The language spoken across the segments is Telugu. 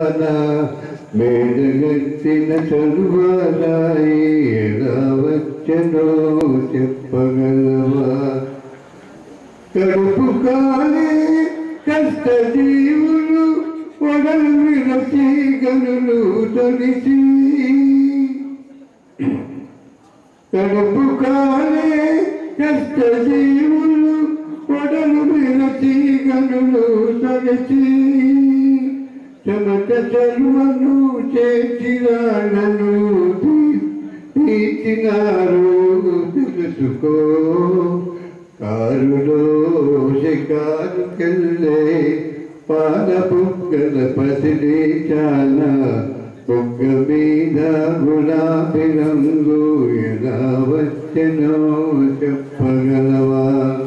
మేడగట్టిన చదువారాయి ఎలా వచ్చనో చెప్పగలవా కడుపు కాలే కష్ట జీవులు ఒడలు విరచి గనులు తొలిచి కడుపు కాలే కష్ట జీవులు ఒడలు విరచి గనులు తొలిచి చెమట చలువను చేర్చినాడను తీర్చినారు తెలుసుకో కారులో షికారు కెళ్ళే పాద బుగ్గల పసిడి చాలా బుగ్గ మీద గులాబీ రంగు ఎలా వచ్చనో చెప్పగలవా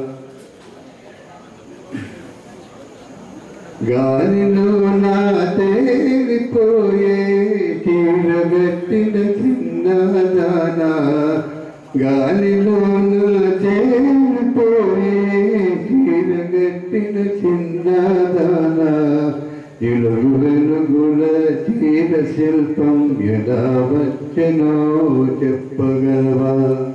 గాలిలో నా తేలిపోయే చీరగట్టిన చిన్నదానా గాలిలో నా తేలిపోయే చీరగట్టిన చిన్నదానా ఇలుగు వెలుగుల చీర శిల్పం ఎలా వచ్చనో చెప్పగలవా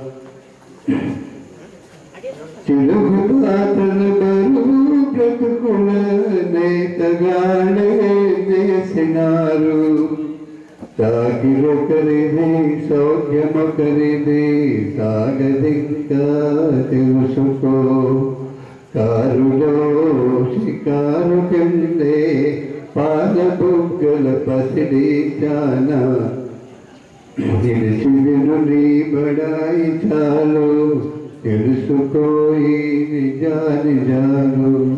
చిలుగు పాతల బరువు బ్రతుకుల నేతగానే వేసినారు తాకిలొకరిది సౌఖ్యమొకరిది సాగదింకా తెలుసుకో కారులో షికారు కెళ్ళే పాల బుగ్గల పసిడి చానా తెలిసి విను నీ బడాయి చాలు తెలుసుకోయి నిజా నిజాలు